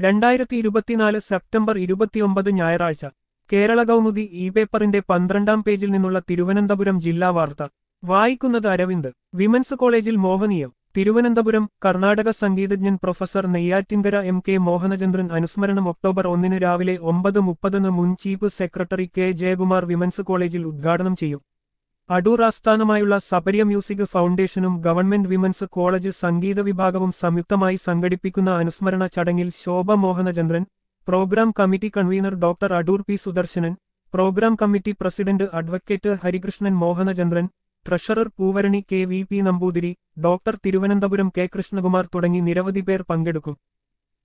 രണ്ടായിരത്തി ഇരുപത്തിനാല് സെപ്റ്റംബർ ഇരുപത്തിയൊമ്പത് ഞായറാഴ്ച കേരള കൗമുദി ഇ പേപ്പറിന്റെ പന്ത്രണ്ടാം പേജിൽ നിന്നുള്ള തിരുവനന്തപുരം ജില്ലാ വാർത്ത വായിക്കുന്നത് അരവിന്ദ് വിമൻസ് കോളേജിൽ മോഹനീയം തിരുവനന്തപുരം കർണാടക സംഗീതജ്ഞൻ professor Neyyattinkara M K Mohanachandran അനുസ്മരണം ഒക്ടോബർ ഒന്നിന് രാവിലെ ഒമ്പത് മുപ്പതിന് മുൻ chief secretary K Jayakumar women's കോളേജിൽ ഉദ്ഘാടനം ചെയ്യും അടൂർ ആസ്ഥാനമായുള്ള സബരിയ മ്യൂസിക് ഫൗണ്ടേഷനും ഗവൺമെന്റ് വിമൻസ് കോളേജ് സംഗീത വിഭാഗവും സംയുക്തമായി സംഘടിപ്പിക്കുന്ന അനുസ്മരണ ചടങ്ങിൽ Shobha Mohanachandran programme committee convener doctor Adoor P Sudarshanan programme committee president advocate Harikrishnan Mohanachandran treasurer Poovarani K V P Namboothiri doctor Thiruvananthapuram K Krishnakumar തുടങ്ങി നിരവധി പേർ പങ്കെടുക്കും